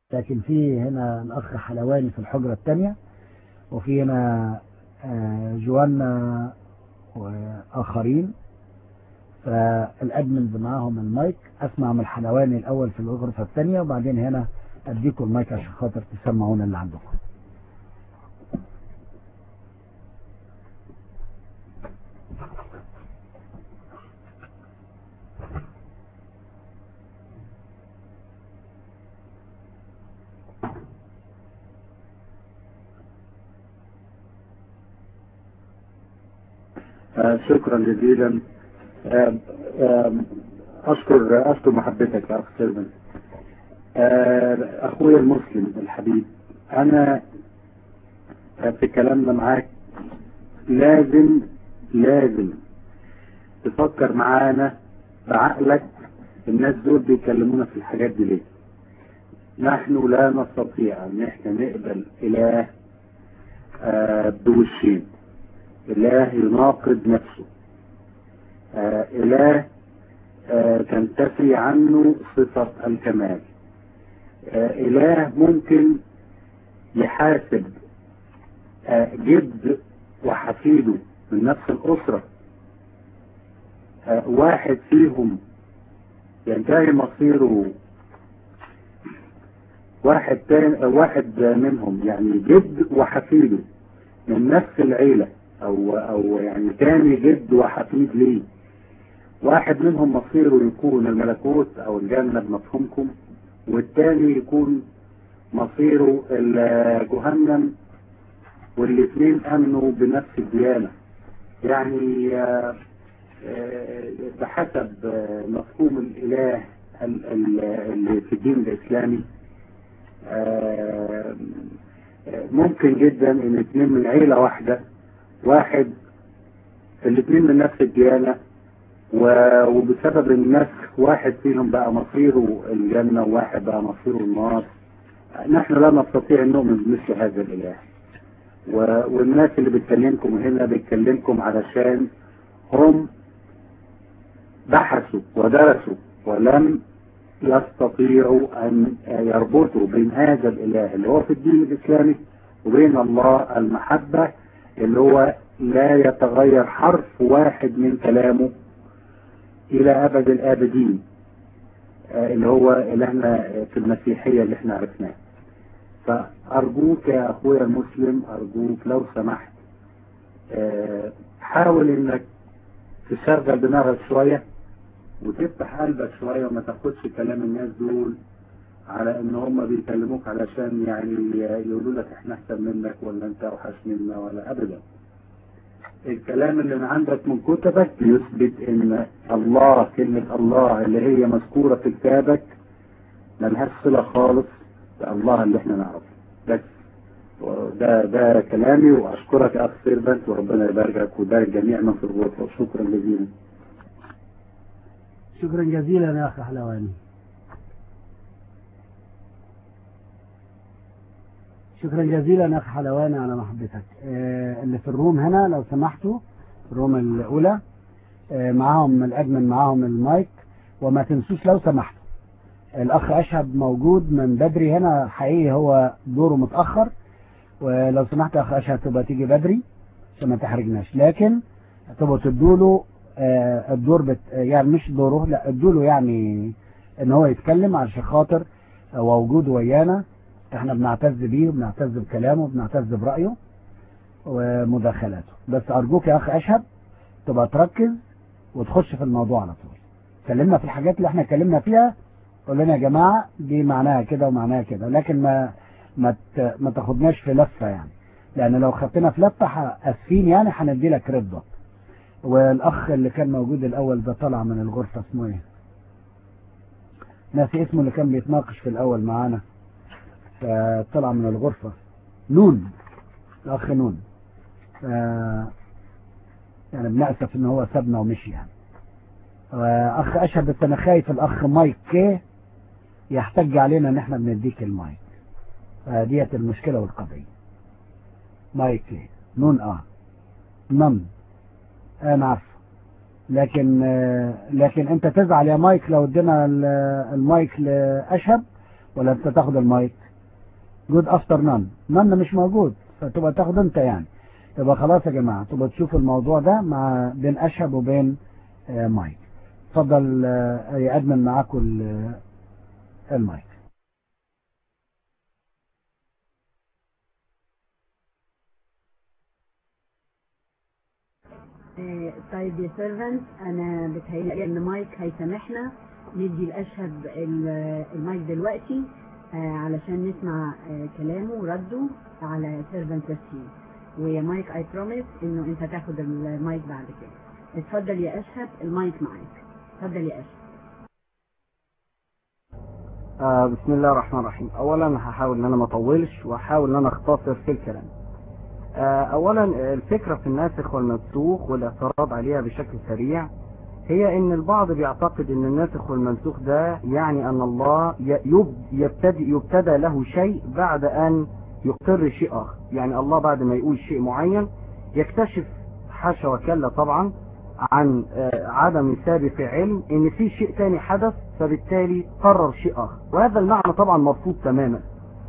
لكن في هنا الأخ حلواني في الحجرة الثانية وفي هنا جوانا وآخرين فالأدمنز معاهم المايك أسمع من الحلواني الأول في الغرفة الثانية وبعدين هنا أديكم المايك عشان خاطر تسمعونا اللي عندكم شكرا جزيلا أشكر أشكر محبتك يا أخ سيرفن أخويا المسلم الحبيب أنا في كلامنا معاك لازم لازم تفكر معانا بعقلك الناس دول بيكلمونا في الحاجات دي ليه نحن لا نستطيع ان احنا نقبل اله آه بوشين اله يناقض نفسه آه اله آه تنتفي عنه صفة الكمال اله ممكن يحاسب جد وحفيده من نفس الاسرة واحد فيهم ينتهي مصيره واحد تاني واحد منهم يعني جد وحفيده من نفس العيلة او او يعني تاني جد وحفيد ليه واحد منهم مصيره يكون الملكوت او الجنة بمفهومكم والتاني يكون مصيره جهنم والاثنين امنوا بنفس الديانة يعني بحسب مفهوم الاله اللي في الدين الاسلامي ممكن جدا ان اثنين من عيلة واحدة واحد الاثنين من نفس الديانة وبسبب النسخ واحد فيهم بقى مصيره الجنة وواحد بقى مصيره النار نحن لا نستطيع ان نؤمن بمثل هذا الاله والناس اللي بتكلمكم هنا بتكلمكم علشان هم بحثوا ودرسوا ولم يستطيعوا أن يربطوا بين هذا الإله اللي هو في الدين الإسلامي وبين الله المحبة اللي هو لا يتغير حرف واحد من كلامه إلى أبد الآبدين اللي هو إلهنا في المسيحية اللي احنا عرفناه فأرجوك يا أخويا المسلم أرجوك لو سمحت حاول إنك تشغل دماغك شوية وتفتح قلبك شوية وما تاخدش كلام الناس دول على ان هم بيكلموك علشان يعني يقولوا لك احنا احسن منك ولا انت اوحش منا ولا ابدا الكلام اللي من عندك من كتبك يثبت ان الله كلمة الله اللي هي مذكورة في كتابك ملهاش صلة خالص بالله اللي احنا نعرفه بس ده ده كلامي واشكرك يا اخ سيرفنت وربنا يباركك ويبارك جميع من في الغرفه وشكرا جزيلا شكرا جزيلا يا أخي حلواني شكرا جزيلا يا أخي حلواني على محبتك آه اللي في الروم هنا لو سمحتوا الروم الأولى آه معاهم الأدمن معاهم المايك وما تنسوش لو سمحتوا الأخ أشهب موجود من بدري هنا حقيقي هو دوره متأخر ولو سمحت يا أخ أشهب تبقى تيجي بدري عشان ما تحرجناش لكن تبقوا تدوا له آه الدور بت يعني مش دوره لا ادوله يعني ان هو يتكلم عشان خاطر ووجوده ويانا احنا بنعتز بيه وبنعتز بكلامه وبنعتز برأيه ومداخلاته بس ارجوك يا اخ اشهب تبقى تركز وتخش في الموضوع على طول اتكلمنا في الحاجات اللي احنا اتكلمنا فيها قول لنا يا جماعة دي معناها كده ومعناها كده لكن ما ما ما تاخدناش في لفة يعني لان لو خدتنا في لفة اسفين يعني هندي لك رضا والاخ اللي كان موجود الاول ده طلع من الغرفة اسمه ايه ناسي اسمه اللي كان بيتناقش في الاول معانا فطلع من الغرفة نون الاخ نون ف... يعني بنأسف ان هو سابنا ومشي يعني اخ اشهد بس انا خايف الاخ مايك كي يحتج علينا ان احنا بنديك المايك فديت المشكلة والقضية مايك كي نون اه نون انا عارف لكن لكن انت تزعل يا مايك لو ادينا المايك لاشهب ولا انت تاخد المايك جود افتر نان نان مش موجود فتبقى تاخد انت يعني يبقى خلاص يا جماعة تبقى تشوف الموضوع ده مع بين اشهب وبين آه مايك اتفضل آه يا ادمن معاكم المايك آه، طيب يا سيرفنت انا بتهيألي ان مايك هيسامحنا ندي الاشهب ال- المايك دلوقتي آه، علشان نسمع آه، كلامه ورده على سيرفنت ياسين ويا مايك اي بروميس انه انت تاخد المايك بعد كده اتفضل يا اشهب المايك معاك اتفضل يا اشهب آه بسم الله الرحمن الرحيم اولا هحاول ان انا ما اطولش واحاول ان انا اختصر في الكلام آه اولا الفكرة في الناسخ والمنسوخ والاعتراض عليها بشكل سريع هي ان البعض بيعتقد ان الناسخ والمنسوخ ده يعني ان الله ي- يب- يبتدي يبتدى له شيء بعد ان يقر شيء اخر يعني الله بعد ما يقول شيء معين يكتشف حاشا وكلا طبعا عن آه، عدم سابق علم ان في شيء تاني حدث فبالتالي قرر شيء اخر وهذا المعنى طبعا مرفوض تماما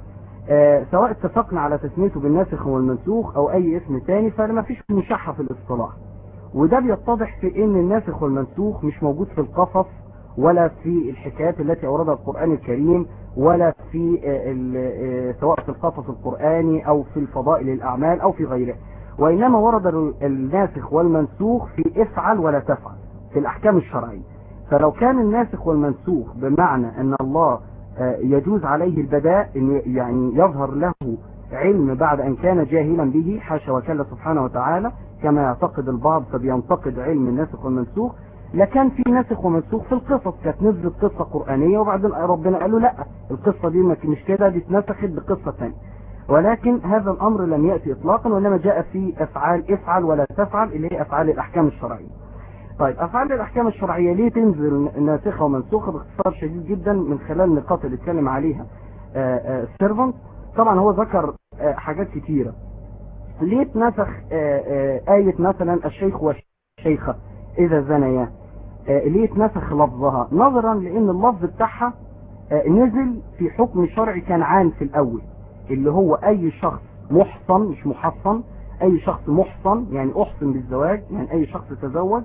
آه، سواء اتفقنا على تسميته بالناسخ والمنسوخ او اي اسم تاني فما فيش مشحة في الاصطلاح وده بيتضح في ان الناسخ والمنسوخ مش موجود في القصص ولا في الحكايات التي اوردها القرآن الكريم ولا في آه، ال- آه، سواء في القصص القرآني او في الفضائل الاعمال او في غيره وانما ورد ال- الناسخ والمنسوخ في افعل ولا تفعل في الاحكام الشرعية فلو كان الناسخ والمنسوخ بمعنى ان الله آه، يجوز عليه البداء إن يعني يظهر له علم بعد ان كان جاهلا به حاشا وكلا سبحانه وتعالى كما يعتقد البعض فبينتقد علم الناسخ والمنسوخ لكان في ناسخ ومنسوخ في القصص كانت نزلت قصة قرآنية وبعدين ربنا قال له لا القصة دي ما- مش كده دي اتنسخت بقصة ثانيه ولكن هذا الامر لم يأتي اطلاقا وانما جاء في افعال افعل ولا تفعل اللي هي افعال الاحكام الشرعية طيب افعال الاحكام الشرعية ليه تنزل ناسخة ومنسوخة باختصار شديد جدا من خلال النقاط اللي اتكلم عليها السيرفنت طبعا هو ذكر آه، حاجات كتيرة ليه اتنسخ آه، آه، آية مثلا الشيخ والشيخة إذا زنيا آه، ليه اتنسخ لفظها نظرا لأن اللفظ بتاعها آه، نزل في حكم شرعي كان عام في الأول اللي هو أي شخص محصن مش محصن أي شخص محصن يعني أحصن بالزواج يعني أي شخص تزوج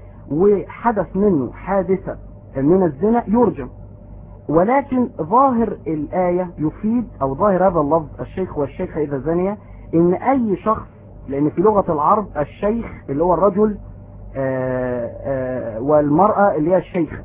وحدث منه حادثة من الزنا يرجم ولكن ظاهر الآية يفيد أو ظاهر هذا اللفظ الشيخ والشيخة إذا زنيا إن أي شخص لأن في لغة العرب الشيخ اللي هو الرجل آه، آه، والمرأة اللي هي الشيخة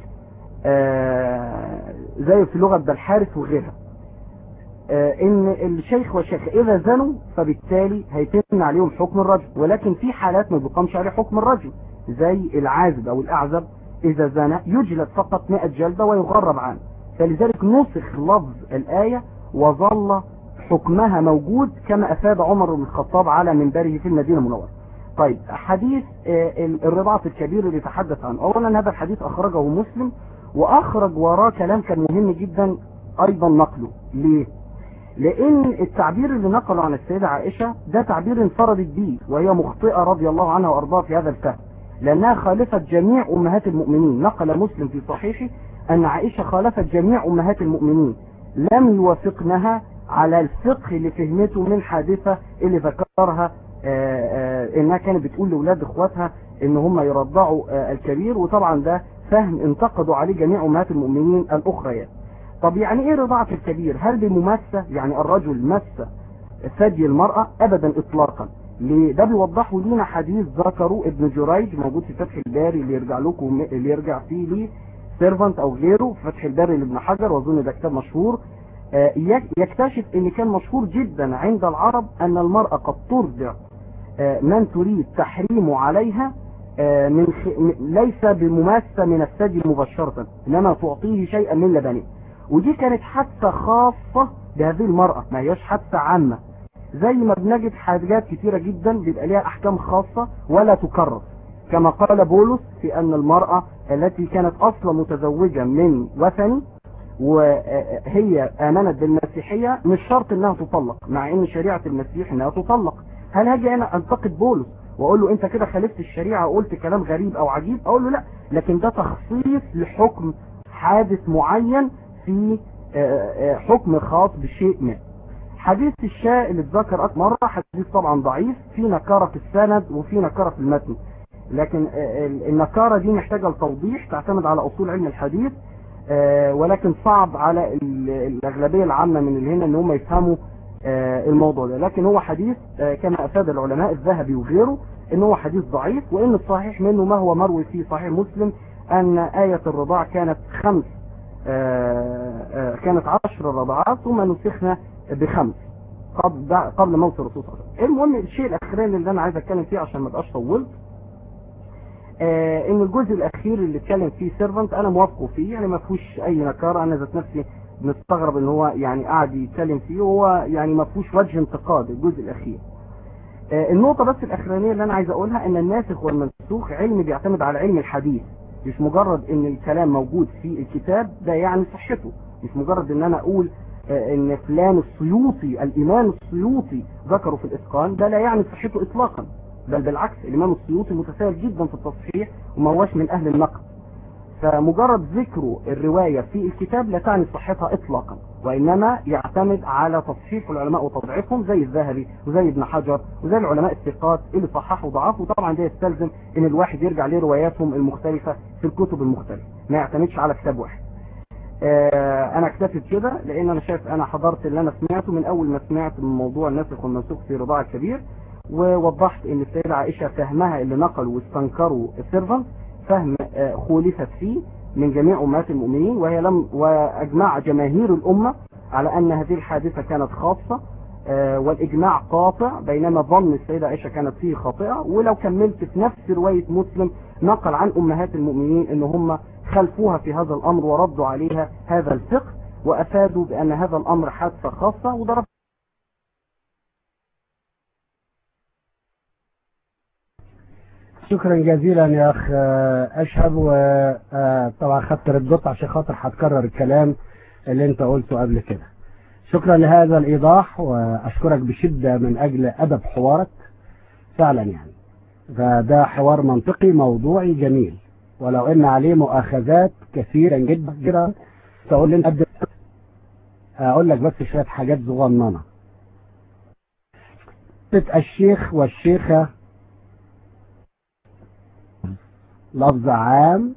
آه، زي في لغة بالحارث وغيرها آه، ان الشيخ والشيخة اذا زنوا فبالتالي هيتم عليهم حكم الرجل ولكن في حالات ما بيقامش عليه حكم الرجل زي العازب او الاعزب اذا زنى يجلد فقط 100 جلدة ويغرب عنه فلذلك نسخ لفظ الآية وظل حكمها موجود كما افاد عمر بن الخطاب على منبره في المدينة المنورة طيب حديث آه، الرضاعة الكبير اللي تحدث عنه اولا هذا الحديث اخرجه مسلم واخرج وراه كلام كان مهم جدا ايضا نقله ليه لان التعبير اللي نقله عن السيدة عائشة ده تعبير انفردت به وهي مخطئة رضي الله عنها وارضاها في هذا الفهم لانها خالفت جميع امهات المؤمنين نقل مسلم في صحيحه ان عائشة خالفت جميع امهات المؤمنين لم يوافقنها على الفقه اللي فهمته من حادثة اللي ذكرها آه، آه، انها كانت بتقول لاولاد اخواتها ان هم يرضعوا آه، الكبير وطبعا ده فهم انتقدوا عليه جميع امهات المؤمنين الاخريات طب يعني ايه رضاعة الكبير هل بمماسة يعني الرجل مس ثدي المرأة ابدا اطلاقا ليه؟ ده بيوضحوا لينا حديث ذكره ابن جريج موجود في فتح الباري اللي يرجع لكم اللي يرجع فيه ليه سيرفنت او غيره في فتح الباري لابن حجر واظن ده كتاب مشهور آه، يك- يكتشف ان كان مشهور جدا عند العرب ان المرأة قد ترضع آه، من تريد تحريمه عليها آه، من خ... م- ليس بمماسة من الثدي مباشرة انما تعطيه شيئا من لبنه ودي كانت حادثة خاصة بهذه المرأة ما هياش حادثة عامة زي ما بنجد حاجات كتيرة جدا بيبقى ليها احكام خاصة ولا تكرر كما قال بولس في ان المرأة التي كانت اصلا متزوجة من وثني وهي امنت بالمسيحية مش شرط انها تطلق مع ان شريعة المسيح انها تطلق هل هاجي انا انتقد بولس واقول له انت كده خالفت الشريعة وقلت كلام غريب او عجيب اقول له لا لكن ده تخصيص لحكم حادث معين في حكم خاص بشيء ما حديث الشاء اللي اتذكر أكثر مرة حديث طبعا ضعيف في نكارة في السند وفي نكارة في المتن لكن النكارة دي محتاجة لتوضيح تعتمد على أصول علم الحديث ولكن صعب على الأغلبية العامة من اللي هنا ان هم يفهموا الموضوع ده لكن هو حديث كما أفاد العلماء الذهبي وغيره ان هو حديث ضعيف وان الصحيح منه ما هو مروي في صحيح مسلم ان آية الرضاع كانت خمس كانت عشر رضعات ثم نسخنا بخمس قبل قبل موت الرسول صلى الله عليه وسلم المهم الشيء الاخراني اللي انا عايز اتكلم فيه عشان ما ابقاش طولت آه ان الجزء الاخير اللي اتكلم فيه سيرفنت انا موافقه فيه يعني ما فيهوش اي نكاره انا ذات نفسي مستغرب ان هو يعني قاعد يتكلم فيه وهو يعني ما فيهوش وجه انتقاد الجزء الاخير آه النقطة بس الاخرانية اللي انا عايز اقولها ان الناسخ والمنسوخ علم بيعتمد على علم الحديث مش مجرد ان الكلام موجود في الكتاب ده يعني صحته مش مجرد ان انا اقول آه ان فلان السيوطي الامام السيوطي ذكره في الاتقان ده لا يعني صحته اطلاقا بل بالعكس الامام السيوطي متساهل جدا في التصحيح وما هوش من اهل النقد فمجرد ذكره الرواية في الكتاب لا تعني صحتها اطلاقا وانما يعتمد على تصحيح العلماء وتضعيفهم زي الذهبي وزي ابن حجر وزي العلماء الثقات اللي صححوا وضعفوا طبعا ده يستلزم ان الواحد يرجع لرواياتهم المختلفة في الكتب المختلفة ما يعتمدش على كتاب واحد آه انا اكتفيت كده لان انا شايف انا حضرت اللي انا سمعته من اول ما سمعت من موضوع الناسخ والمنسوخ في رضاع الكبير ووضحت ان السيدة عائشة فهمها اللي نقلوا واستنكروا السيرفنت فهم خولفت فيه من جميع أمهات المؤمنين وهي لم وأجمع جماهير الأمة على أن هذه الحادثة كانت خاصة والإجماع قاطع بينما ظن السيدة عائشة كانت فيه خاطئة ولو كملت في نفس رواية مسلم نقل عن أمهات المؤمنين أن هم خلفوها في هذا الأمر وردوا عليها هذا الفقه وأفادوا بأن هذا الأمر حادثة خاصة وضرب شكرا جزيلا يا اخ اشهب وطبعا خدت ردت عشان خاطر هتكرر الكلام اللي انت قلته قبل كده شكرا لهذا الايضاح واشكرك بشدة من اجل ادب حوارك فعلا يعني فده حوار منطقي موضوعي جميل ولو ان عليه مؤاخذات كثيرا جدا كده تقول لي انت اقول لك بس شوية حاجات صغننه الشيخ والشيخة لفظ عام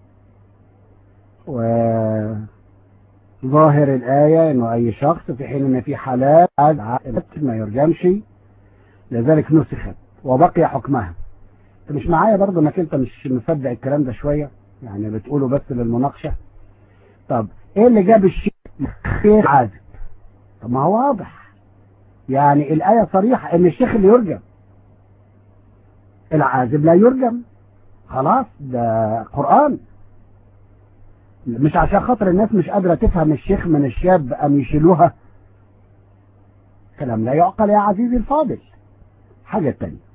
وظاهر الآية انه اي شخص في حين ان في حالات ما يرجمش لذلك نسخت وبقي حكمها انت مش معايا برضه انك انت مش مصدق الكلام ده شوية يعني بتقوله بس للمناقشة طب ايه اللي جاب الشيخ عازب طب ما هو واضح يعني الآية صريحة ان الشيخ اللي يرجم العازب لا يرجم خلاص ده قرآن مش عشان خاطر الناس مش قادرة تفهم الشيخ من الشاب أم يشيلوها كلام لا يعقل يا عزيزي الفاضل حاجة تانية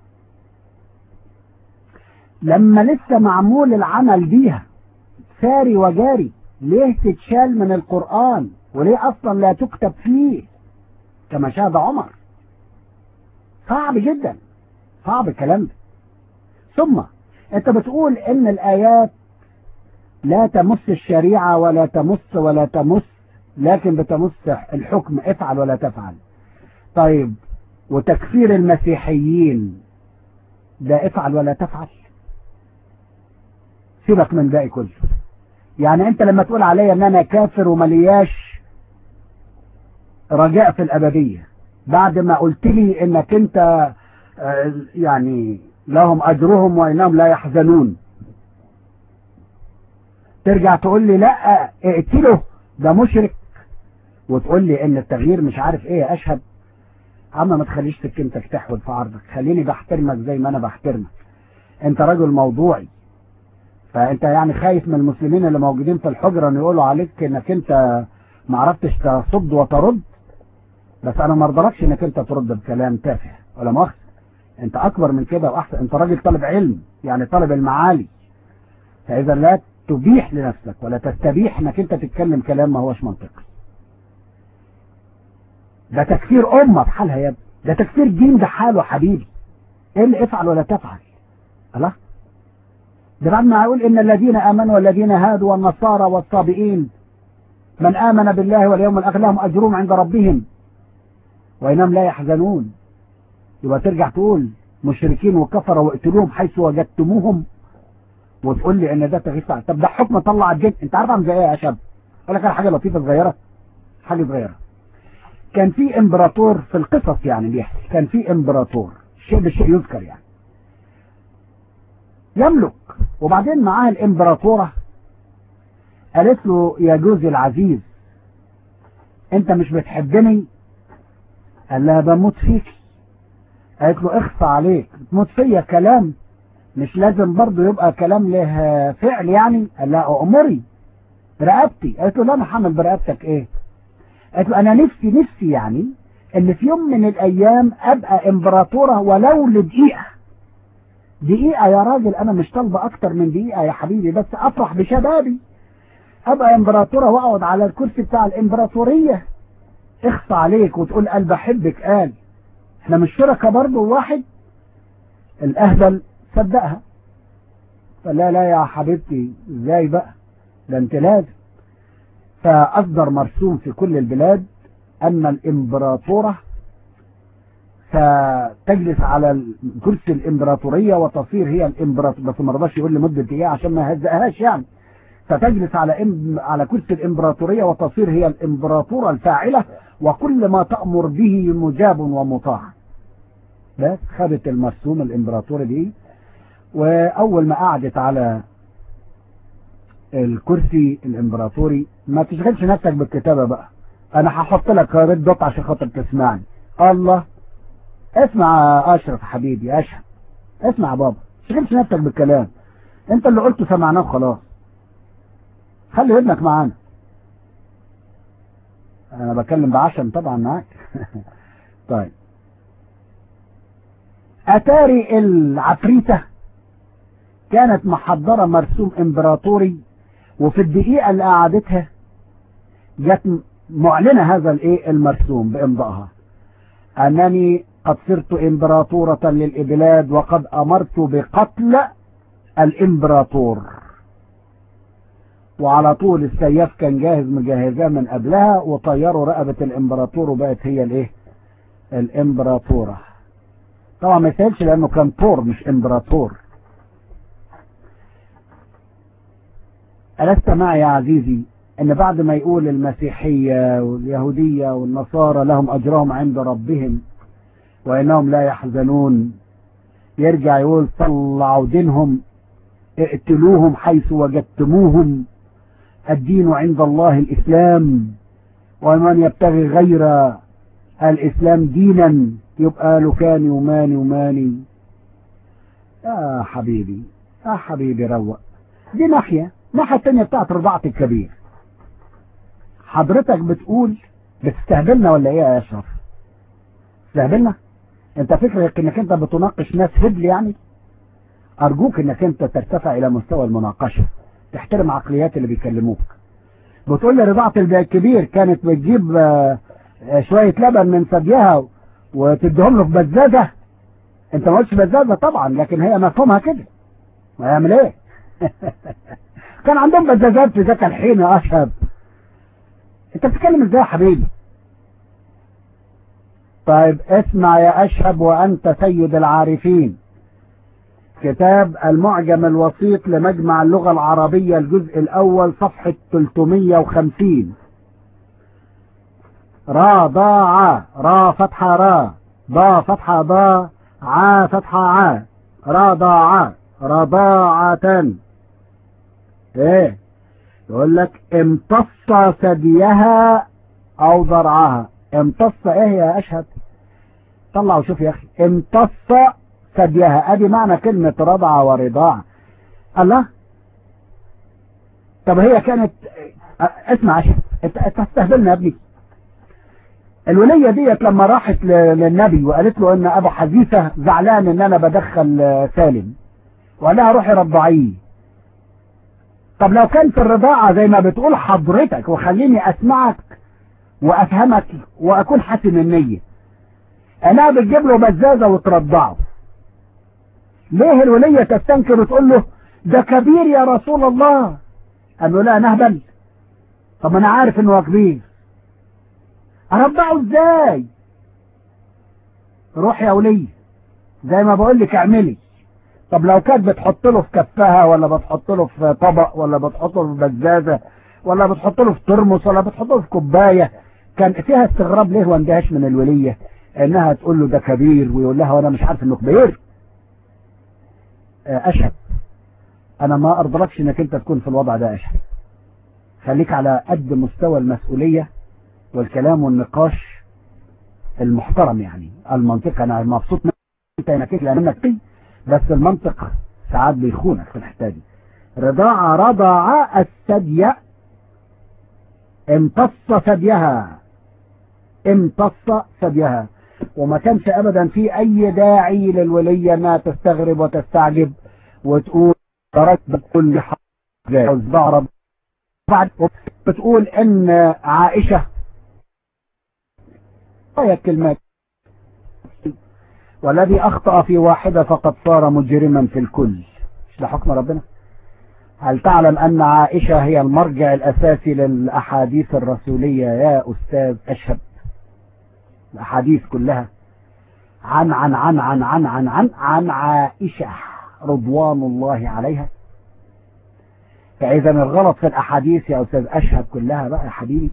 لما لسه معمول العمل بيها ساري وجاري ليه تتشال من القرآن وليه أصلا لا تكتب فيه كما شاهد عمر صعب جدا صعب الكلام ده ثم انت بتقول ان الايات لا تمس الشريعة ولا تمس ولا تمس لكن بتمس الحكم افعل ولا تفعل طيب وتكفير المسيحيين ده افعل ولا تفعل سيبك من باقي كله يعني انت لما تقول عليا ان انا كافر وملياش رجاء في الابدية بعد ما قلت لي انك انت يعني لهم أجرهم وإنهم لا يحزنون ترجع تقول لي لا اقتله ده مشرك وتقول لي ان التغيير مش عارف ايه اشهد عم ما تخليش سكنتك تحول في عرضك خليني بحترمك زي ما انا بحترمك انت راجل موضوعي فانت يعني خايف من المسلمين اللي موجودين في الحجرة ان يقولوا عليك انك انت ما عرفتش تصد وترد بس انا ما ارضلكش انك انت ترد بكلام تافه ولا مؤاخذة انت اكبر من كده واحسن انت راجل طالب علم يعني طالب المعالي فاذا لا تبيح لنفسك ولا تستبيح انك انت تتكلم كلام ما هوش منطقي ده تكفير امه بحالها يا ابني ده تكفير دين بحاله حبيبي ايه اللي افعل ولا تفعل الله ده بعد ما اقول ان الذين امنوا والذين هادوا والنصارى والصابئين من آمن بالله واليوم الآخر لهم أجرهم عند ربهم وإنهم لا يحزنون يبقى ترجع تقول مشركين وكفروا واقتلوهم حيث وجدتموهم وتقول لي ان ده تغيير ساعة. طب ده حكم طلع الجن انت عارف عن زي ايه يا شاب اقول لك على حاجه لطيفه صغيره حاجه صغيره كان في امبراطور في القصص يعني بيحكي كان في امبراطور شيء بالشيء يذكر يعني يملك وبعدين معاه الامبراطوره قالت له يا جوزي العزيز انت مش بتحبني قال لها بموت فيك قالت له اخفى عليك تموت فيا كلام مش لازم برضه يبقى كلام له فعل يعني قال لها امري برقبتي قالت له لا انا حامل برقبتك ايه قالت له انا نفسي نفسي يعني ان في يوم من الايام ابقى امبراطوره ولو لدقيقه دقيقه يا راجل انا مش طالبه اكتر من دقيقه يا حبيبي بس افرح بشبابي ابقى امبراطوره واقعد على الكرسي بتاع الامبراطوريه اخفى عليك وتقول قال بحبك قال احنا مش شركه برضه واحد الاهبل صدقها فلا لا يا حبيبتي ازاي بقى ده انت لازم فاصدر مرسوم في كل البلاد ان الامبراطوره ستجلس على كرسي الامبراطوريه وتصير هي الامبراطور بس ما رضاش يقول لمده دقيقه عشان ما يهزقهاش يعني فتجلس على إم... على كرسي الامبراطوريه وتصير هي الامبراطوره الفاعله وكل ما تامر به مجاب ومطاع بس خدت المرسوم الامبراطوري دي واول ما قعدت على الكرسي الامبراطوري ما تشغلش نفسك بالكتابه بقى انا هحط لك ريد دوت عشان خاطر تسمعني الله اسمع اشرف حبيبي اشرف اسمع بابا تشغلش نفسك بالكلام انت اللي قلته سمعناه وخلاص خلي ودنك معانا انا بكلم بعشم طبعا معاك طيب اتاري العفريته كانت محضره مرسوم امبراطوري وفي الدقيقه اللي قعدتها جت معلنه هذا الايه المرسوم بامضائها انني قد صرت امبراطوره للبلاد وقد امرت بقتل الامبراطور وعلى طول السياف كان جاهز مجهزاه من قبلها وطيروا رقبه الامبراطور وبقت هي الايه الامبراطوره طبعا ما يسهلش لانه كان طور مش امبراطور ألست معي يا عزيزي أن بعد ما يقول المسيحية واليهودية والنصارى لهم أجرهم عند ربهم وإنهم لا يحزنون يرجع يقول طلعوا دينهم اقتلوهم حيث وجدتموهم الدين عند الله الإسلام ومن يبتغي غير الإسلام دينا يبقى له كاني وماني وماني يا حبيبي يا حبيبي روق دي ناحية الناحية التانية بتاعت رضاعة الكبير حضرتك بتقول بتستهبلنا ولا ايه يا اشرف تستهبلنا انت فكرك انك انت بتناقش ناس هبل يعني ارجوك انك انت ترتفع الى مستوى المناقشة تحترم عقليات اللي بيكلموك بتقول لي رضاعة الكبير كانت بتجيب شوية لبن من ثديها وتديهم له في بزازة انت ما قلتش بزازة طبعا لكن هي مفهومها كده ما يعمل ايه كان عندهم بزازات في ذاك الحين يا اشهب انت بتتكلم ازاي يا حبيبي طيب اسمع يا اشهب وانت سيد العارفين كتاب المعجم الوسيط لمجمع اللغة العربية الجزء الاول صفحة 350 را ضاع را فتحة را ضا فتحة ضا عا فتحة عا را ضاع رضاعة ايه يقول لك امتص ثديها او ضرعها امتص ايه يا اشهد طلع وشوف يا اخي امتص ثديها ادي معنى كلمة رضع ورضاع الله طب هي كانت اسمع اشهد انت تستهبلنا يا ابني الولية ديت لما راحت للنبي وقالت له ان ابو حذيفة زعلان ان انا بدخل سالم وقال لها روحي رضعيه طب لو كانت الرضاعة زي ما بتقول حضرتك وخليني اسمعك وافهمك واكون حسن النية انا بتجيب له بزازة وترضعه ليه الولية تستنكر وتقول له ده كبير يا رسول الله قال له لا نهبل طب ما انا عارف انه هو كبير ارضعه ازاي روح يا ولي زي ما بقول لك اعملي طب لو كانت بتحط له في كفها ولا بتحط له في طبق ولا بتحط له في بزازه ولا بتحط له في ترمس ولا بتحط له في كوبايه كان فيها استغراب ليه واندهاش من الوليه انها تقول له ده كبير ويقول لها وانا مش عارف انه كبير اشهد انا ما ارضلكش انك انت تكون في الوضع ده اشهد خليك على قد مستوى المسؤوليه والكلام والنقاش المحترم يعني المنطق انا مبسوط انت انك لانك فيه بس المنطق ساعات بيخونك في الحته دي رضاعة رضع الثدي امتص ثديها امتص ثديها وما كانش ابدا في اي داعي للولية انها تستغرب وتستعجب وتقول ترك كل حاجة بعد بتقول ان عائشة هي الكلمات والذي اخطأ في واحدة فقد صار مجرما في الكل مش ده حكم ربنا هل تعلم ان عائشة هي المرجع الاساسي للاحاديث الرسولية يا استاذ اشهد الاحاديث كلها عن عن عن عن عن عن عن عن عائشة رضوان الله عليها فاذا الغلط في الاحاديث يا استاذ اشهد كلها بقى يا حبيبي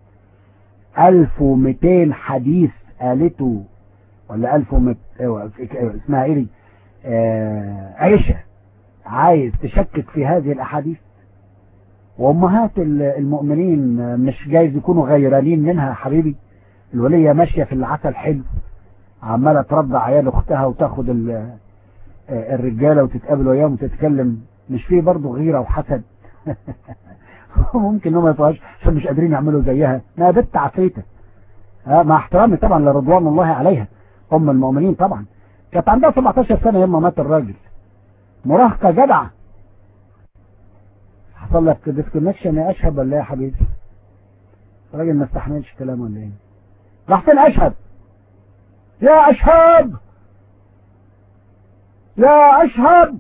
1200 حديث قالته ولا 1200 اسمها ايه دي آه عائشة عايز تشكك في هذه الاحاديث وامهات المؤمنين مش جايز يكونوا غيرانين منها يا حبيبي الولية ماشية في العسل حلو عمالة ترضع عيال اختها وتاخد الرجالة وتتقابل وياهم وتتكلم مش فيه برضه غيرة وحسد ممكن انهم ما يطلعوش عشان مش قادرين يعملوا زيها ما بنت عفريته مع احترامي طبعا لرضوان الله عليها ام المؤمنين طبعا كانت عندها 17 سنه يوم ما مات الراجل مراهقه جدعه حصل لك ديسكونكشن يا اشهب ولا ايه يا حبيبي الراجل ما استحملش كلام ولا ايه راح فين اشهب يا اشهب يا اشهب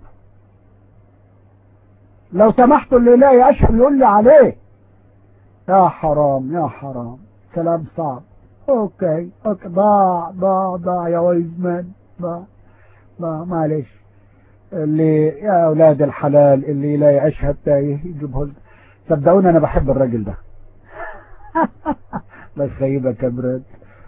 لو سمحتوا اللي لا يا اشهب يقول لي عليه يا حرام يا حرام كلام صعب اوكي اوكي ضاع ضاع ضاع يا ويزمان ضاع ضاع معلش اللي يا اولاد الحلال اللي لا يشهد تايه يجيبه لنا صدقوني انا بحب الراجل ده الله يخيبك يا براد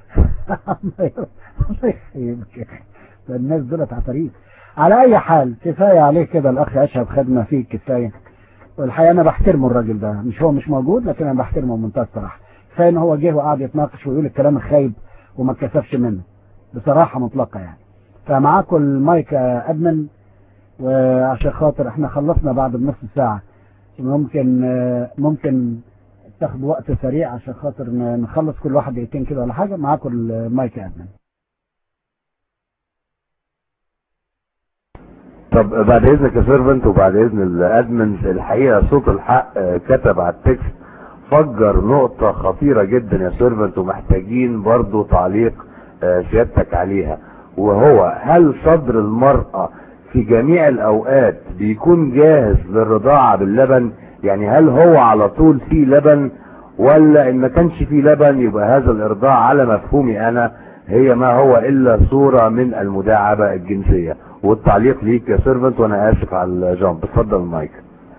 الله يخيبك ده الناس دولت عفاريت على اي حال كفايه عليه كده الاخ اشهد خدمه فيه كفايه والحقيقه انا بحترمه الراجل ده مش هو مش موجود لكن انا بحترمه بمنتهى الصراحه كفايه ان هو جه وقعد يتناقش ويقول الكلام الخايب وما اتكسفش منه بصراحه مطلقه يعني فمعاكم المايك يا ادمن وعشان خاطر احنا خلصنا بعد بنص ساعه ممكن ممكن تاخد وقت سريع عشان خاطر نخلص كل واحد دقيقتين كده ولا حاجه معاكم المايك يا ادمن طب بعد اذنك يا سيرفنت وبعد اذن الادمنز الحقيقه صوت الحق كتب على التكست فجر نقطة خطيرة جدا يا سيرفنت ومحتاجين برضو تعليق سيادتك عليها وهو هل صدر المرأة في جميع الاوقات بيكون جاهز للرضاعة باللبن يعني هل هو على طول فيه لبن ولا ان ما كانش فيه لبن يبقى هذا الارضاع على مفهومي انا هي ما هو الا صورة من المداعبة الجنسية والتعليق ليك يا سيرفنت وانا اسف على الجامب اتفضل المايك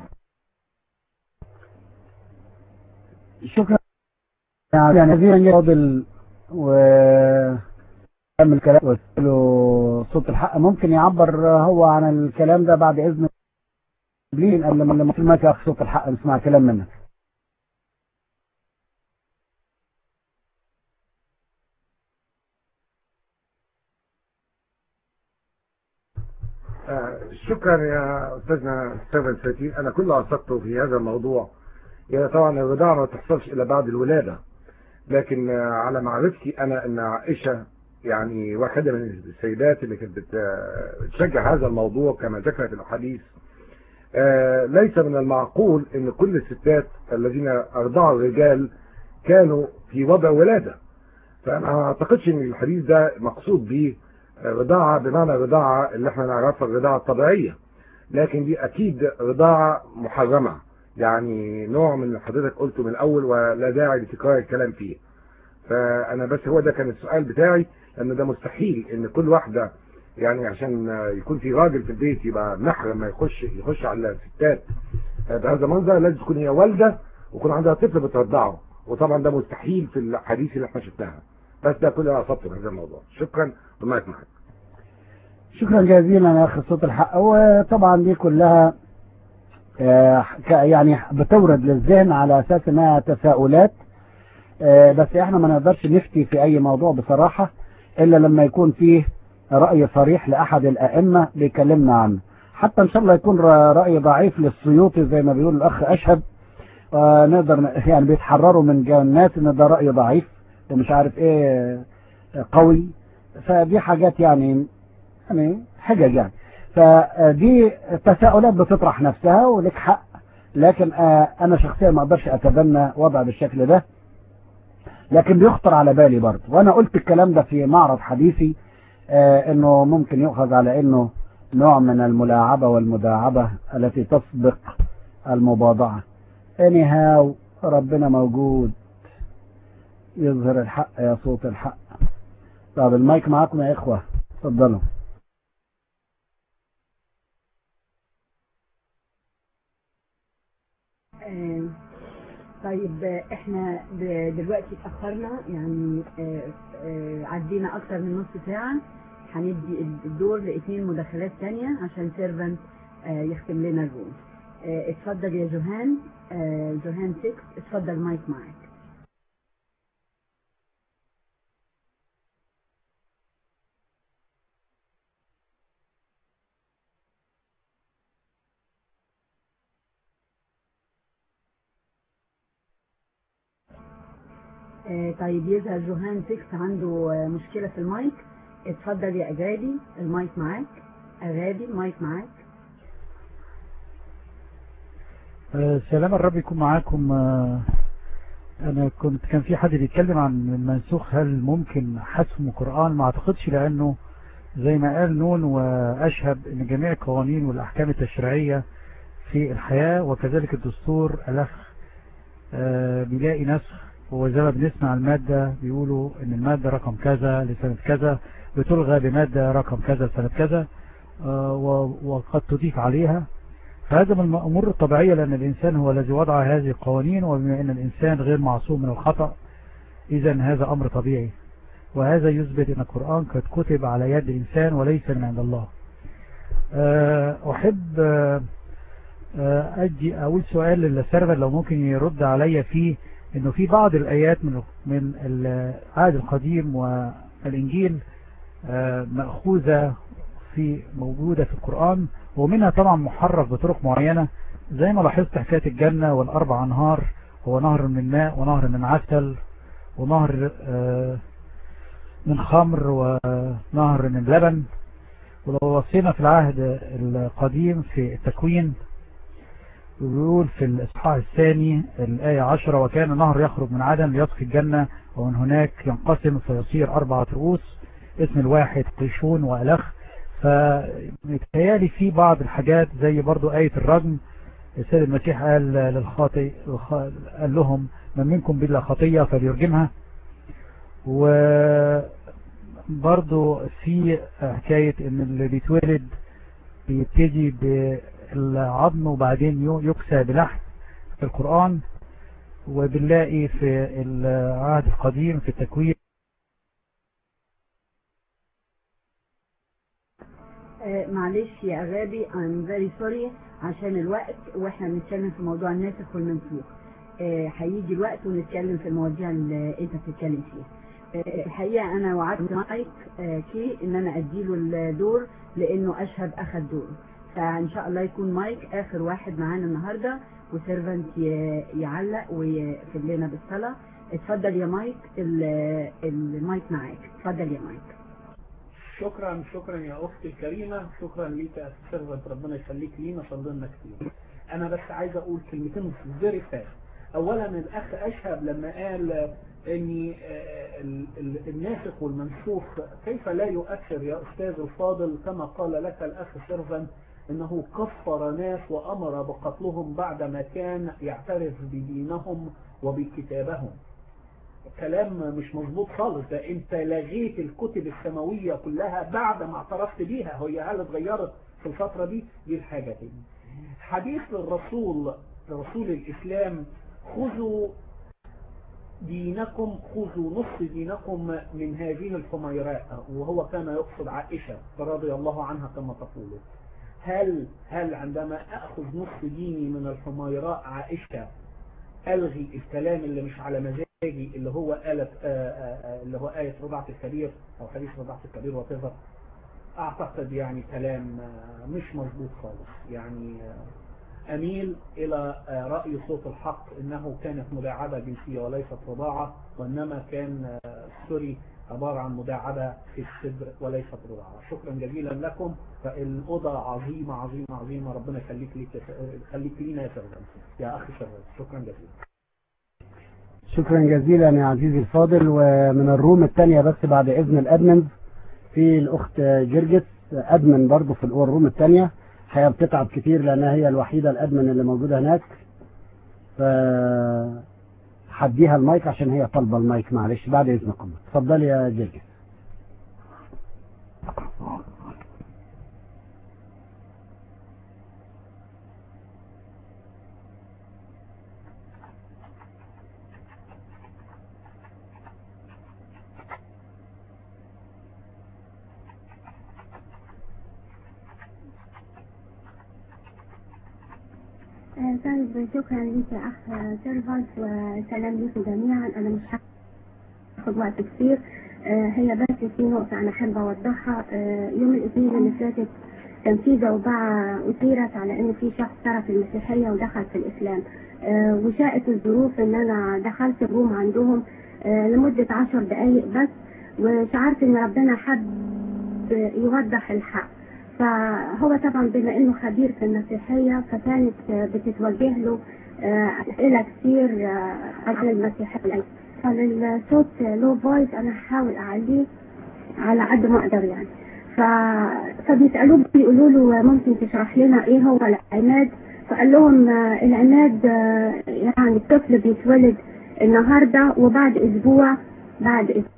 شكرا يعني كثيرا فاضل و كمل كلام وقلت له صوت الحق ممكن يعبر هو عن الكلام ده بعد اذن بلين قبل ما لما ما اخ صوت الحق نسمع كلام منك آه شكرا يا استاذنا ستيفن ساتين انا كل عصبته في هذا الموضوع يعني طبعا الرضاعه ما تحصلش الا بعد الولاده لكن آه على معرفتي انا ان عائشه يعني واحده من السيدات اللي كانت بتشجع هذا الموضوع كما ذكرت الاحاديث آه ليس من المعقول ان كل الستات الذين ارضعوا الرجال كانوا في وضع ولاده فانا ما اعتقدش ان الحديث ده مقصود به رضاعة بمعنى رضاعة اللي احنا نعرفها الرضاعة الطبيعية لكن دي اكيد رضاعة محرمة يعني نوع من اللي حضرتك قلته من الاول ولا داعي لتكرار الكلام فيه فانا بس هو ده كان السؤال بتاعي لان ده مستحيل ان كل واحده يعني عشان يكون في راجل في البيت يبقى محرم ما يخش يخش على الستات بهذا المنظر لازم تكون هي والده ويكون عندها طفل بترضعه وطبعا ده مستحيل في الحديث اللي احنا شفناها بس ده كل اللي قصدته بهذا الموضوع شكرا والمايك معاك شكرا جزيلا يا اخي صوت الحق وطبعا دي كلها آه، ك- يعني بتورد للذهن على اساس انها تساؤلات آه، بس احنا ما نقدرش نفتي في اي موضوع بصراحة الا لما يكون فيه رأي صريح لاحد الائمة بيكلمنا عنه حتى ان شاء الله يكون ر- رأي ضعيف للسيوطي زي ما بيقول الاخ اشهب آه، نقدر ن- يعني بيتحرروا من جو الناس ان ده رأي ضعيف ومش عارف ايه آه، قوي فدي حاجات يعني يعني حجج يعني فدي تساؤلات بتطرح نفسها ولك حق لكن آه، انا شخصيا ما اقدرش اتبنى وضع بالشكل ده لكن بيخطر على بالي برضه وانا قلت الكلام ده في معرض حديثي آه، انه ممكن يؤخذ على انه نوع من الملاعبة والمداعبة التي تسبق المباضعة anyhow ربنا موجود يظهر الحق يا صوت الحق طب المايك معاكم يا اخوة اتفضلوا آه، طيب آه، احنا ب- دلوقتي اتأخرنا يعني آه، آه، عدينا اكتر من نص ساعة هندي الدور لاثنين مداخلات تانية عشان سيرفنت يختم لنا الروم آه، اتفضل يا جوهان آه، جوهان 6 اتفضل مايك معاك آه، طيب يظهر جوهان 6 عنده آه، مشكلة في المايك اتفضل يا أغادي المايك معاك أغادي المايك معاك آه، سلام الرب يكون معاكم آه، انا كنت كان في حد بيتكلم عن المنسوخ هل ممكن حسم قرآن ما اعتقدش لانه زي ما قال نون واشهب ان جميع القوانين والاحكام التشريعية في الحياة وكذلك الدستور الاخ آه، بيلاقي نسخ وزي ما بنسمع المادة بيقولوا ان المادة رقم كذا لسنة كذا بتلغى بمادة رقم كذا سنة كذا آه، و- وقد تضيف عليها فهذا من الأمور الطبيعية لأن الإنسان هو الذي وضع هذه القوانين وبما أن الإنسان غير معصوم من الخطأ إذا هذا أمر طبيعي وهذا يثبت أن القرآن قد كتب على يد إنسان وليس من عند الله آه، أحب آه، آه، أجي أقول سؤال للسيرفر لو ممكن يرد عليا فيه أنه في بعض الآيات من من العهد القديم والإنجيل آه، مأخوذة في موجودة في القرآن ومنها طبعا محرف بطرق معينة زي ما لاحظت حكاية الجنة والأربع أنهار هو نهر من ماء ونهر من عسل ونهر آه، من خمر ونهر من لبن ولو وصينا في العهد القديم في التكوين بيقول في الإصحاح الثاني الآية عشرة وكان نهر يخرج من عدن ليسقي الجنة ومن هناك ينقسم فيصير أربعة رؤوس اسم الواحد قيشون وألخ فمتهيالي في بعض الحاجات زي برضو آية الرجم السيد المسيح قال للخاطئ قال لهم من منكم بلا خطية فليرجمها وبرضو في حكاية ان اللي بيتولد بيبتدي بالعظم وبعدين يكسى بلحم في القرآن وبنلاقي في العهد القديم في التكوين آه، معلش يا أغابي I'm very sorry عشان الوقت واحنا بنتكلم في موضوع الناسخ والمنسوخ آه، هيجي الوقت ونتكلم في المواضيع اللي انت بتتكلم فيها آه، الحقيقة انا وعدت مايك آه، كي ان انا اديله الدور لانه اشهد اخد دوره فان شاء الله يكون مايك اخر واحد معانا النهاردة وسيرفنت ي- يعلق ويفيد لنا بالصلاة اتفضل يا مايك ال- المايك معاك اتفضل يا مايك شكرا شكرا يا اختي الكريمه شكرا ليك يا سيرفنت ربنا يخليك لينا فضلنا كتير انا بس عايز اقول كلمتين فيري فاست اولا الاخ اشهب لما قال ان آه، ال- ال- الناسخ والمنسوخ كيف لا يؤثر يا استاذ الفاضل كما قال لك الاخ سيرفنت انه كفر ناس وامر بقتلهم بعدما كان يعترف بدينهم وبكتابهم كلام مش مظبوط خالص ده انت لغيت الكتب السماوية كلها بعد ما اعترفت بيها هي هل اتغيرت في الفترة دي دي الحاجة دي حديث للرسول رسول الاسلام خذوا دينكم خذوا نص دينكم من هذه الحميراء وهو كان يقصد عائشة رضي الله عنها كما تقول هل هل عندما أخذ نص ديني من الحميراء عائشة ألغي الكلام اللي مش على مزاجي اللي هو آلة آآ آآ اللي هو آية رضعة الكبير أو حديث رضعة الكبير وتظهر أعتقد يعني كلام مش مظبوط خالص يعني أميل إلى رأي صوت الحق إنه كانت مداعبة جنسية وليست رضاعة وإنما كان سوري عبارة عن مداعبة في الصدر وليست رضاعة شكرا جزيلا لكم فالأوضة عظيمة عظيمة عظيمة ربنا يخليك ليك يخليك لينا يا شرغل يا أخي شرغل شكرا جزيلا شكرا جزيلا يا عزيزي الفاضل ومن الروم الثانية بس بعد إذن الأدمنز في الأخت جرجس أدمن برضو في الروم الثانية هي بتتعب كتير لأنها هي الوحيدة الأدمن اللي موجودة هناك ف هديها المايك عشان هي طالبة المايك معلش بعد إذنكم اتفضلي يا جرجس طيب شكرا لك يا اخ سيرفنت وسلام لكم جميعا انا مش هاخد وقت كتير هي بس في نقطة أنا أحب أوضحها يوم الاثنين اللي فاتت كان في زوبعة أثيرت على إن في شخص ترك المسيحية ودخل في الإسلام وشاءت الظروف إن أنا دخلت الروم عندهم لمدة عشر دقايق بس وشعرت إن ربنا حب يوضح الحق فهو طبعا بما انه خبير في المسيحية فكانت بتتوجه له اسئلة كتير عن المسيحية فالصوت لو فويس انا هحاول اعليه على قد ما اقدر يعني ف... فبيسألوه بيقولوا له ممكن تشرح لنا ايه هو العماد فقال لهم العماد يعني الطفل بيتولد النهاردة وبعد اسبوع بعد اسبوع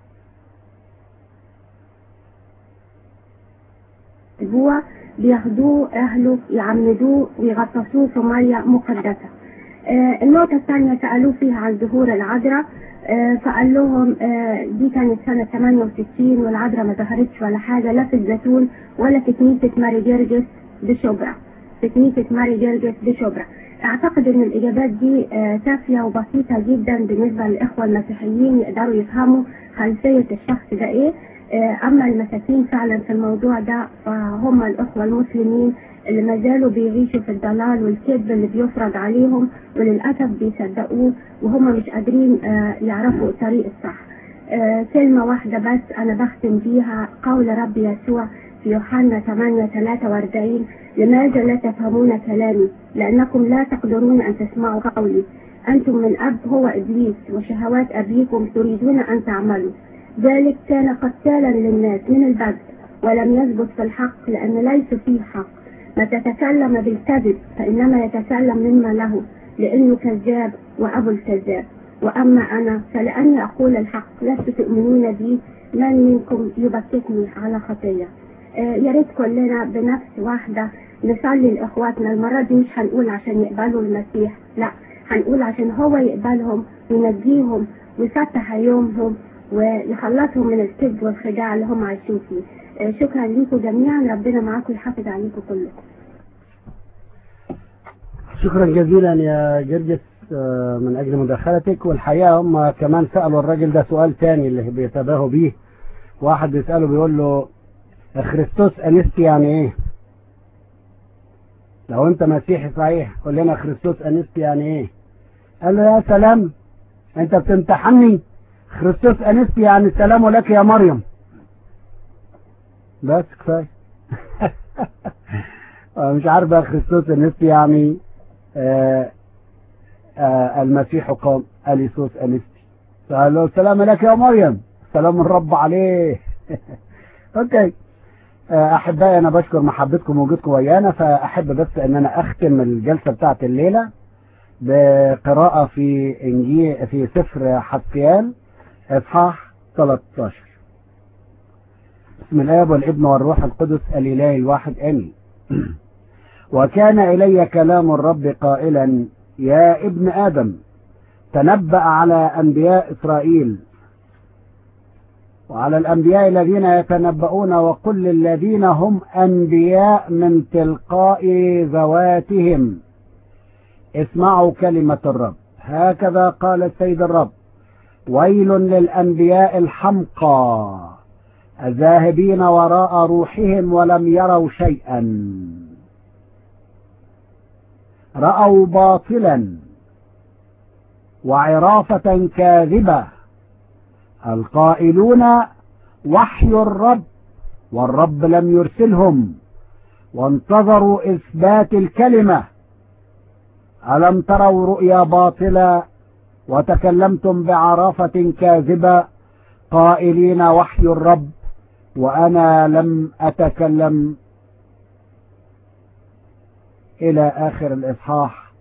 اسبوع بياخدوه اهله يعمدوه ويغطسوه في ميه مقدسه آه النقطه الثانيه سالوه فيها عن ظهور العذراء آه فقال لهم آه دي كانت سنه 68 والعذراء ما ظهرتش ولا حاجه لا في الزيتون ولا في كنيسه ماري جرجس بشبرا في كنيسه ماري جرجس بشبرا اعتقد ان الاجابات دي سافيه وبسيطه جدا بالنسبه للاخوه المسيحيين يقدروا يفهموا خلفيه الشخص ده ايه أما المساكين فعلا في الموضوع ده فهم الأخوة المسلمين اللي ما زالوا بيعيشوا في الضلال والكذب اللي بيفرض عليهم وللأسف بيصدقوه وهم مش قادرين يعرفوا الطريق الصح كلمة واحدة بس أنا بختم بيها قول رب يسوع في يوحنا 8 43 لماذا لا تفهمون كلامي لأنكم لا تقدرون أن تسمعوا قولي أنتم من أب هو إبليس وشهوات أبيكم تريدون أن تعملوا ذلك كان قتالا للناس من البدء ولم يثبت في الحق لأن ليس فيه حق ما تتكلم بالكذب فإنما يتكلم مما له لأنه كذاب وأبو الكذاب وأما أنا فلأني أقول الحق لست تؤمنون بي من منكم يبكتني على خطية آه يا ريت كلنا بنفس واحدة نصلي لإخواتنا المرة دي مش هنقول عشان يقبلوا المسيح لا هنقول عشان هو يقبلهم وينجيهم ويفتح يومهم ويخلصهم من الكذب والخداع اللي هم عايشين فيه آه شكرا ليكم جميعا ربنا معاكم يحافظ عليكم كلكم شكرا جزيلا يا جرجس من اجل مداخلتك والحقيقه هم كمان سالوا الراجل ده سؤال تاني اللي بيتباهوا بيه واحد بيساله بيقول له خريستوس انستي يعني ايه لو انت مسيحي صحيح قول لنا خريستوس انستي يعني ايه قال له يا سلام انت بتمتحني خريستوس انستي يعني السلام لك يا مريم بس كفايه مش عارف بقى خريستوس انستي يعني آآ آآ المسيح قام اليسوس انستي فقال له السلام لك يا مريم سلام الرب عليه اوكي احبائي انا بشكر محبتكم ووجودكم ويانا فاحب بس ان انا اختم الجلسه بتاعت الليله بقراءه في انجيل في سفر حسيان اصحاح 13 بسم الاب والابن والروح القدس الاله الواحد امين وكان الي كلام الرب قائلا يا ابن ادم تنبأ على انبياء اسرائيل وعلى الأنبياء الذين يتنبؤون وقل للذين هم أنبياء من تلقاء ذواتهم اسمعوا كلمة الرب هكذا قال السيد الرب ويل للأنبياء الحمقى الذاهبين وراء روحهم ولم يروا شيئا رأوا باطلا وعرافة كاذبة القائلون وحي الرب والرب لم يرسلهم وانتظروا إثبات الكلمة ألم تروا رؤيا باطلة وتكلمتم بعرافة كاذبة قائلين وحي الرب وأنا لم أتكلم إلى آخر الإصحاح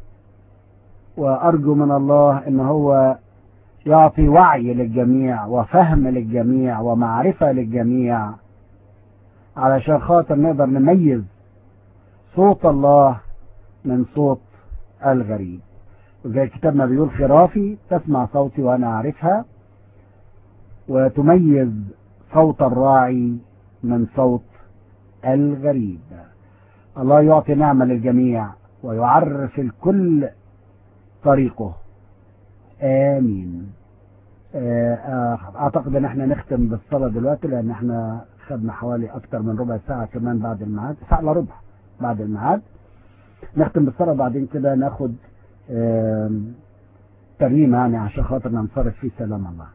وأرجو من الله أن هو يعطي وعي للجميع وفهم للجميع ومعرفة للجميع علشان خاطر نقدر نميز صوت الله من صوت الغريب وزي الكتاب ما بيقول خرافي تسمع صوتي وانا اعرفها وتميز صوت الراعي من صوت الغريب الله يعطي نعمة للجميع ويعرف الكل طريقه امين اعتقد ان احنا نختم بالصلاة دلوقتي لان احنا خدنا حوالي اكتر من ربع ساعة كمان بعد الميعاد ساعة الا ربع بعد الميعاد نختم بالصلاة بعدين كده ناخد ترنيمة يعني عشان خاطر ننصرف في سلام الله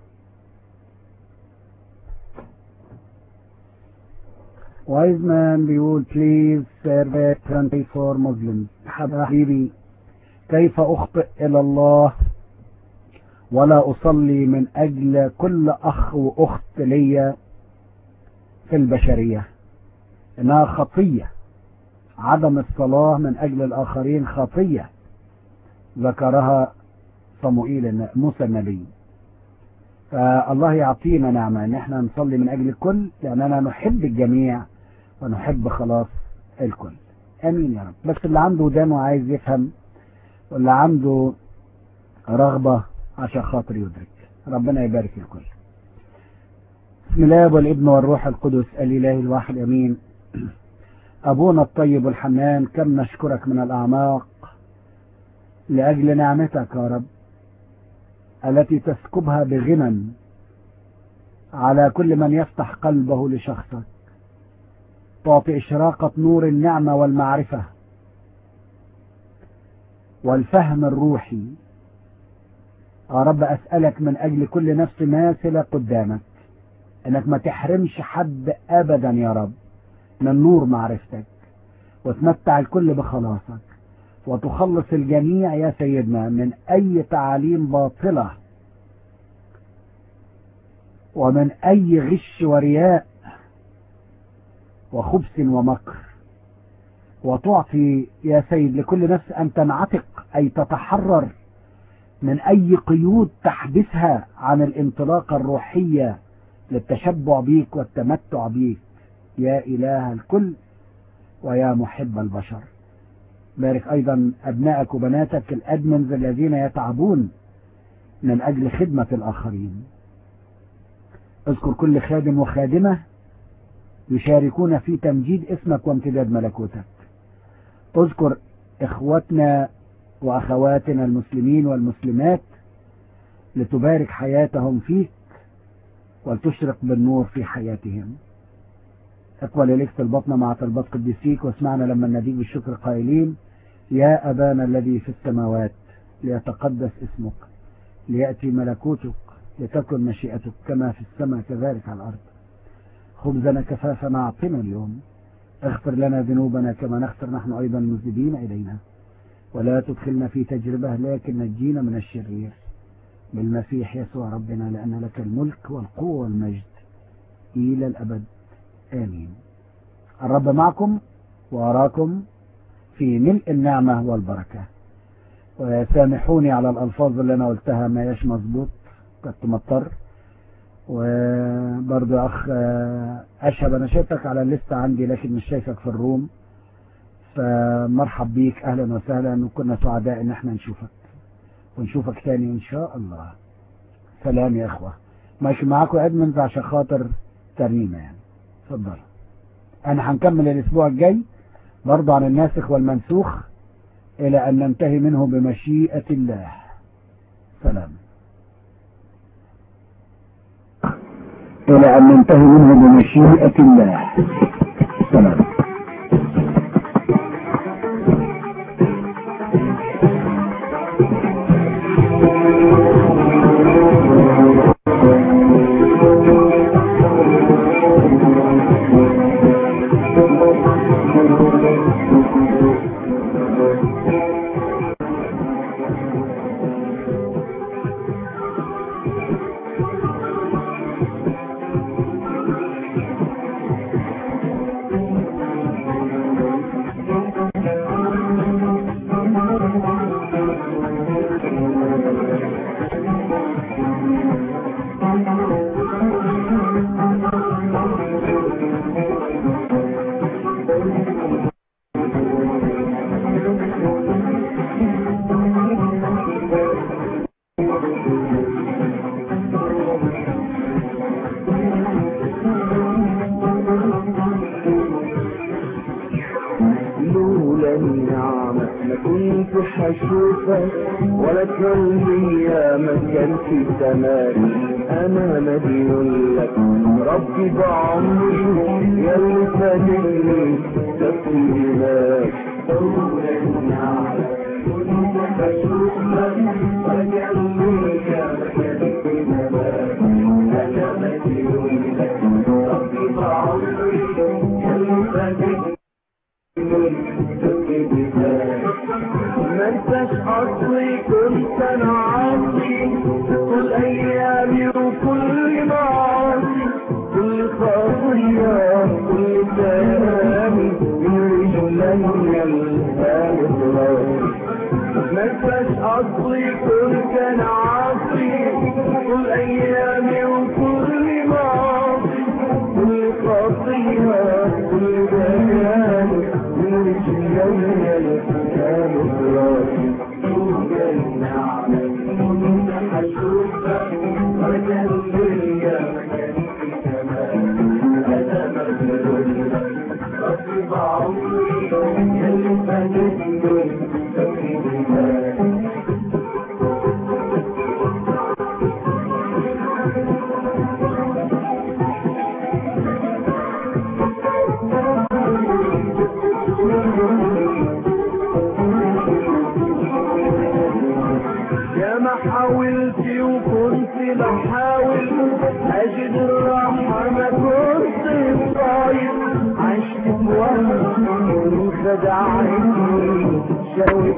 Wise man بيقول please serve 24 Muslims حبيبي كيف أخطئ إلى الله ولا أصلي من أجل كل أخ وأخت لي في البشرية إنها خطية عدم الصلاة من أجل الآخرين خطية ذكرها صموئيل موسى النبي فالله يعطينا نعمة ان احنا نصلي من اجل الكل لاننا نحب الجميع ونحب خلاص الكل امين يا رب بس اللي عنده ودان وعايز يفهم واللي عنده رغبة عشان خاطر يدرك ربنا يبارك الكل بسم الله والابن والروح القدس الاله الواحد امين ابونا الطيب الحنان كم نشكرك من الاعماق لاجل نعمتك يا رب التي تسكبها بغنى على كل من يفتح قلبه لشخصك تعطي إشراقة نور النعمة والمعرفة والفهم الروحي يا رب أسألك من أجل كل نفس ماثلة قدامك أنك ما تحرمش حد أبدا يا رب من نور معرفتك وتمتع الكل بخلاصك وتخلص الجميع يا سيدنا من أي تعاليم باطلة ومن أي غش ورياء وخبث ومكر وتعطي يا سيد لكل نفس أن تنعتق أي تتحرر من أي قيود تحبسها عن الانطلاقة الروحية للتشبع بيك والتمتع بيك يا إله الكل ويا محب البشر بارك أيضا أبنائك وبناتك الأدمنز الذين يتعبون من أجل خدمة الآخرين اذكر كل خادم وخادمة يشاركون في تمجيد اسمك وامتداد ملكوتك اذكر اخوتنا واخواتنا المسلمين والمسلمات لتبارك حياتهم فيك ولتشرق بالنور في حياتهم اقبل اليك طلباتنا مع طلبات قديسيك واسمعنا لما نديك بالشكر قائلين يا ابانا الذي في السماوات ليتقدس اسمك لياتي ملكوتك لتكن مشيئتك كما في السماء كذلك على الارض خبزنا كفافنا اعطنا اليوم اغفر لنا ذنوبنا كما نغفر نحن ايضا المذنبين الينا ولا تدخلنا في تجربه لكن نجينا من الشرير بالمسيح يسوع ربنا لان لك الملك والقوه والمجد الى الابد آمين الرب معكم وأراكم في ملء النعمة والبركة وسامحوني على الألفاظ اللي أنا قلتها ما ياش مظبوط كنت مضطر وبرضو يا أخ أشهب أنا شايفك على الليستة عندي لكن مش شايفك في الروم فمرحب بيك أهلا وسهلا وكنا سعداء إن احنا نشوفك ونشوفك تاني إن شاء الله سلام يا إخوة ماشي معاكم أدمنز عشان خاطر ترنيمة يعني اتفضل أنا هنكمل الأسبوع الجاي برضه عن الناسخ والمنسوخ إلى أن ننتهي منه بمشيئة الله سلام إلى أن ننتهي منه بمشيئة الله سلام لولا النعمة ما كنت حشوفك ولا قلبي ما كان في سماك انا مديون لك ربي بعمري يا اللي فاتني تسليمك لولا النعمة كنت حشوفك ولا قلبي ما كان في سماك انا مديون لك ربي بعمري يا اللي فاتني ما انتش اصلي كنت انا عاصي طول ايامي وكل معاصي كل خطية كل كلامي من رجلي الهام ما انتش اصلي كنت انا عاصي طول ايامي وكل معاصي كل خطية كل كلامي من رجلي الهام راسي توجه النعمة كنت حشوفك وكان ليا مكان في كمان أنا مجنون ربي بعمري يلي فاتتني تفيدني يا ما حاولت وكنت بحاول اجد الراحة ما كنت طايق عشت بوهم خدعتني شاوت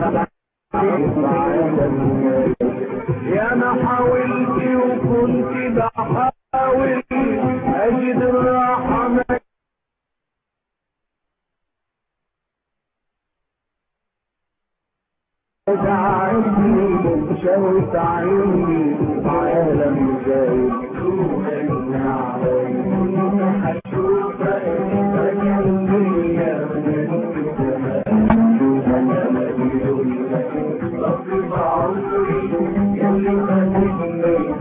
يا ما حاولت وكنت بحاول اجد الراحة ما خدعتني شاوت عيني عالم زايد دون النعم حشوفك فكان ليا من السماء انا مديون لك ربي بعمري يلي فاتتني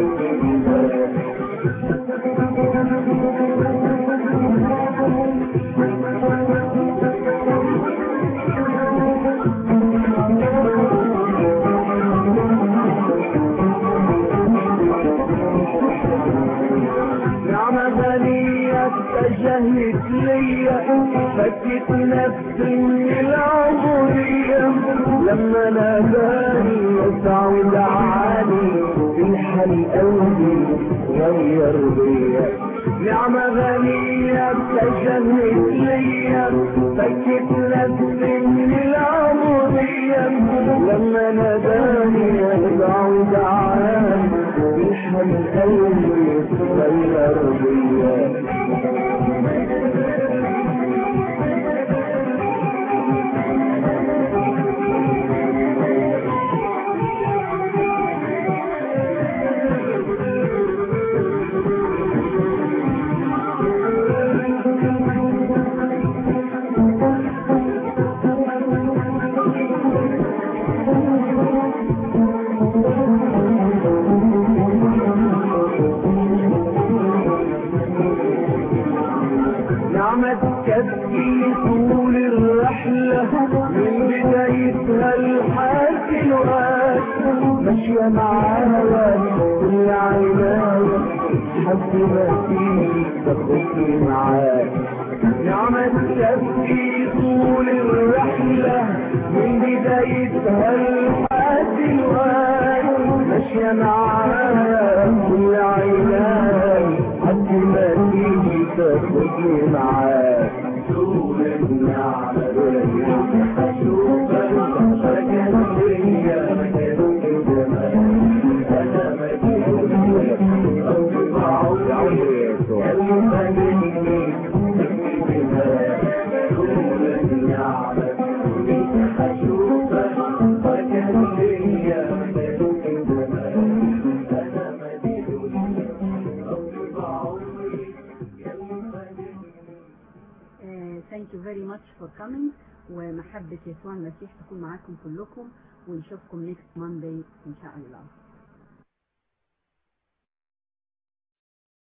نعمة غنية اتجهت ليا فكت نفسي من العبودية لما ناداني وسعود عالي في الحل قلبي غير بيا نعمة غنية اتجهت ليا فكت نفسي من العبودية لما ناداني وسعود عالي في الحل قلبي غير بيا تبكي طول الرحلة من بدايتها لحد الوقت ماشية معايا كل عناية حد ما تيجي تاخدني معاك نعمة تبكي طول الرحلة من بدايتها لحد الوقت ماشية معايا كل عناية حد ما تيجي تاخدني معاك طول النعمة أشوفك مكان فيا مكان كده أنا ثانك يو فيري ماتش فور كامينج ومحبة يسوع المسيح تكون معاكم كلكم ونشوفكم next Monday إن شاء الله